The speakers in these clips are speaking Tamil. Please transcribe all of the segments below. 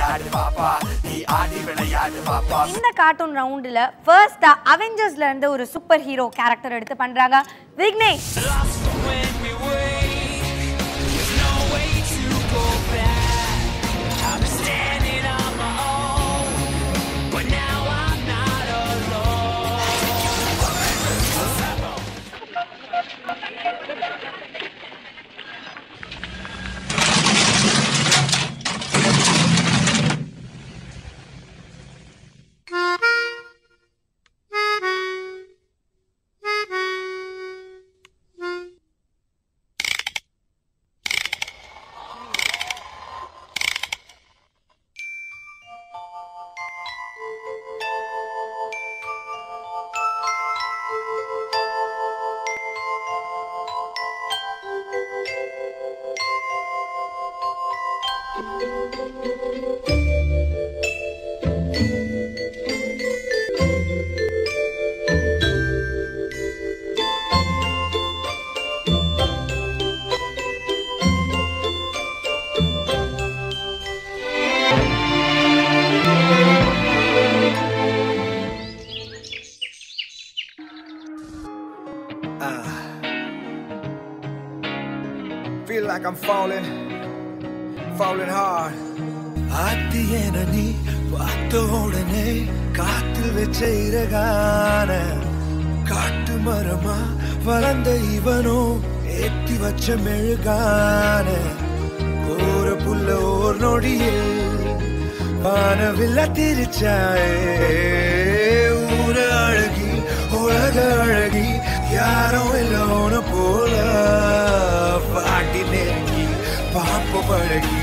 விளையாடு பாப்பா நீ ஆடி விளையாடு பாப்பா இந்த கார்ட்டூன் ரவுண்டில் ஃபர்ஸ்டா அவெஞ்சர்ஸ்ல இருந்து ஒரு சூப்பர் ஹீரோ கேரக்டர் எடுத்து பண்றாங்க Vignesh Feel like I'm falling, falling hard. ஆத்தியன நீ பார்த்த உடனே காத்தில் வச்ச இறகான காட்டு மரமா வளர்ந்த இவனோ ஏத்தி வச்ச மெழுகான கோர புல்ல ஓர் நொடியில் வானவில்ல திரிச்சாயே ஊர அழகி உலக அழகி யாரும் இல்லோன போல பாட்டி நெருங்கி பாப்ப பழகி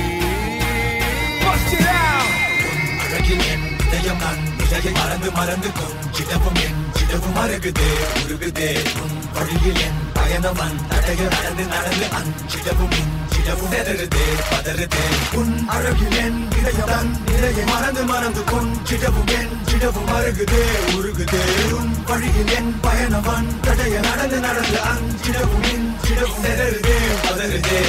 Bust it out! அழகில் என் இதயம் நான் நிலையை மறந்து மறந்து கொஞ்சிடவும் என் சிடவும் அருகுதே உருகுதே உன் வழியில் என் பயணம் அன் தடைய நடந்து நடந்து அஞ்சிடவும் இஞ்சிடவும் செதறுதே பதறுதே உன் அழகில் என் இதயம் தன் நிலையை மறந்து மறந்து கொஞ்சிடவும் என் சிடவும் அருகுதே உருகுதே உன் வழியில் என் பயணம் அன் தடைய நடந்து நடந்து அஞ்சிடவும் இஞ்சிடவும் செதறுதே பதறுதே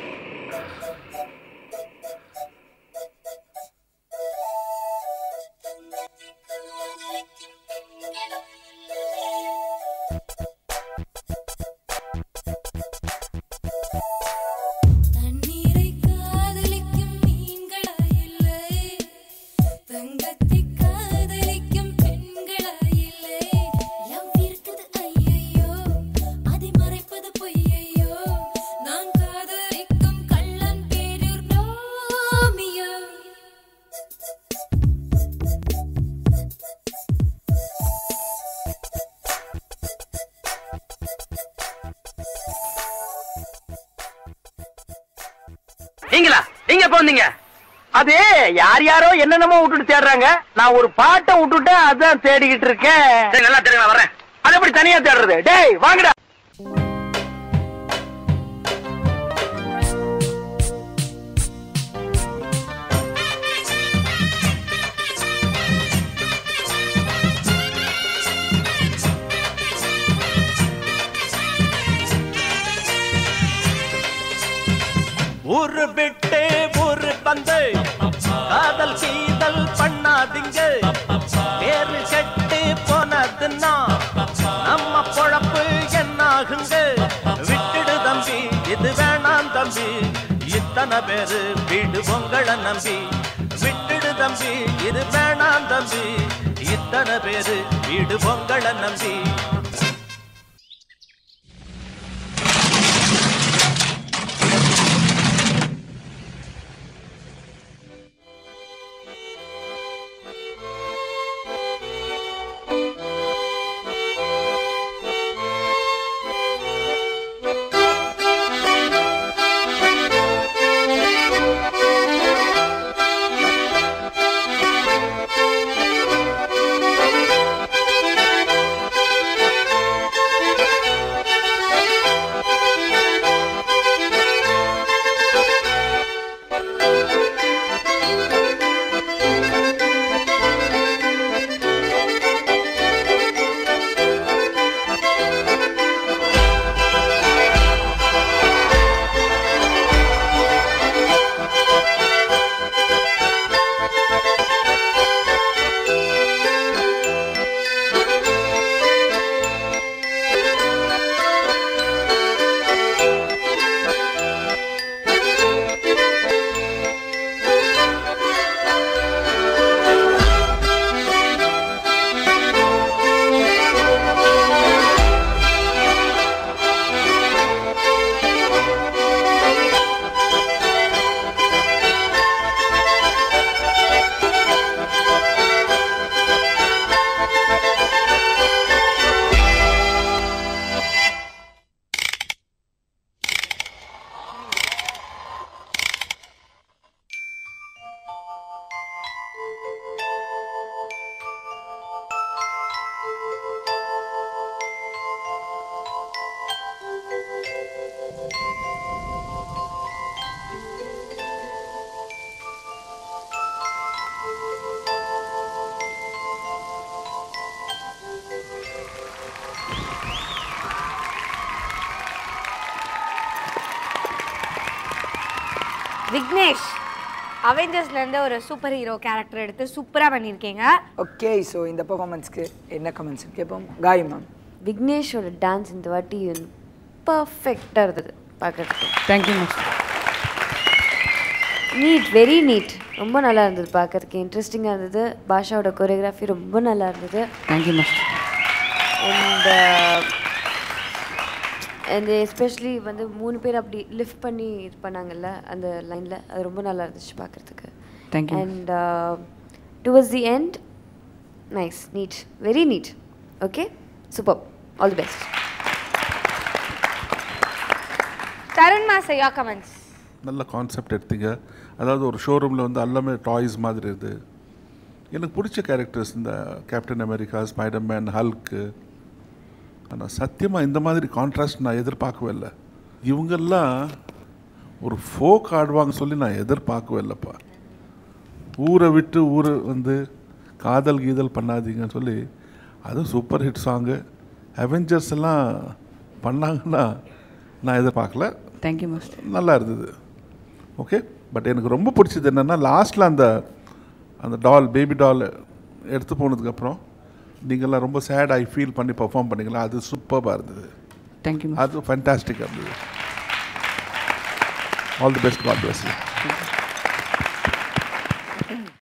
தண்ணீரை காதலிக்கும் மீன்களா இல்லை தங்கத்தை காதலிக்கும் பெண்களா இல்லை லவ் இருக்குது ஐயையோ அதை மறைப்பது பொய்யையோ நான் காதலிக்கும் கள்ளன் பேரூர் ரோமியோ நீங்களா நீங்க எப்ப வந்தீங்க அது யார் யாரோ என்னென்னமோ விட்டுட்டு தேடுறாங்க நான் ஒரு பாட்டை விட்டுட்டேன் அதான் தேடிக்கிட்டு இருக்கேன் சரி நல்லா தேடுங்க நான் வரேன் அது எப்படி தனியா தேடுறது டேய் வாங்கடா ஊரு விட்டு ஊரு வந்து காதல் கீதல் பண்ணாதீங்க பேரு கெட்டு போனதுன்னா நம்ம பொழப்பு என்னாகுங்க விட்டுடு தம்பி இது வேணாம் தம்பி இத்தனை பேரு வீடு பொங்கலை நம்பி விட்டுடு தம்பி இது வேணாம் தம்பி இத்தனை பேரு வீடு பொங்கலை நம்பி விக்னேஷ் அவெஞ்சர்ஸ்ல இருந்து ஒரு சூப்பர் ஹீரோ கேரக்டர் எடுத்து சூப்பரா பண்ணிருக்கீங்க ஓகே ஸோ இந்த பெர்ஃபார்மன்ஸ்க்கு என்ன கமெண்ட்ஸ் கேட்போம் காய் மேம் விக்னேஷோட டான்ஸ் இந்த வாட்டி பர்ஃபெக்டாக இருந்தது பார்க்கறதுக்கு thank you master neat very neat ரொம்ப நல்லா இருந்தது பார்க்கறதுக்கு இன்ட்ரெஸ்டிங்காக இருந்தது பாஷாவோட கொரியோகிராஃபி ரொம்ப நல்லா இருந்தது thank you master and and especially வந்து மூணு பேர் அப்படி லிஃப்ட் பண்ணி இது பண்ணாங்கல்ல அந்த லைனில் அது ரொம்ப நல்லா இருந்துச்சு பார்க்குறதுக்கு Thank you. And towards the end nice neat very neat okay super all the best Tarun மாசையா கமெண்ட்ஸ் நல்ல கான்செப்ட் எடுத்தீங்க அதாவது ஒரு ஷோரூமில் வந்து எல்லாமே டாய்ஸ் மாதிரி இது எனக்கு பிடிச்ச கேரக்டர்ஸ் இந்த கேப்டன் அமெரிக்கா ஸ்பைடர்மேன் ஹல்க்கு ஆனால் சத்தியமாக இந்த மாதிரி கான்ட்ராஸ்ட் நான் எதிர்பார்க்கவே இல்லை இவங்கெல்லாம் ஒரு ஃபோக் ஆடுவாங்க சொல்லி நான் எதிர்பார்க்கவே இல்லைப்பா ஊரை விட்டு ஊரை வந்து காதல் கீதல் பண்ணாதீங்கன்னு சொல்லி அதுவும் சூப்பர் ஹிட் சாங்கு அவெஞ்சர்ஸ் எல்லாம் பண்ணாங்கன்னா நான் எதிர்பார்க்கல தேங்க்யூ மாஸ்டர் நல்லா இருந்தது ஓகே பட் எனக்கு ரொம்ப பிடிச்சது என்னென்னா லாஸ்ட்டில் அந்த அந்த டால் பேபி டால் எடுத்து போனதுக்கப்புறம் நீங்கள்லாம் ரொம்ப சேட் ஐ ஃபீல் பண்ணி பர்ஃபார்ம் பண்ணிக்கலாம் அது சூப்பராக இருந்தது தேங்க்யூ அது ஃபேண்டாஸ்டிக்காக இருந்தது all the best god bless you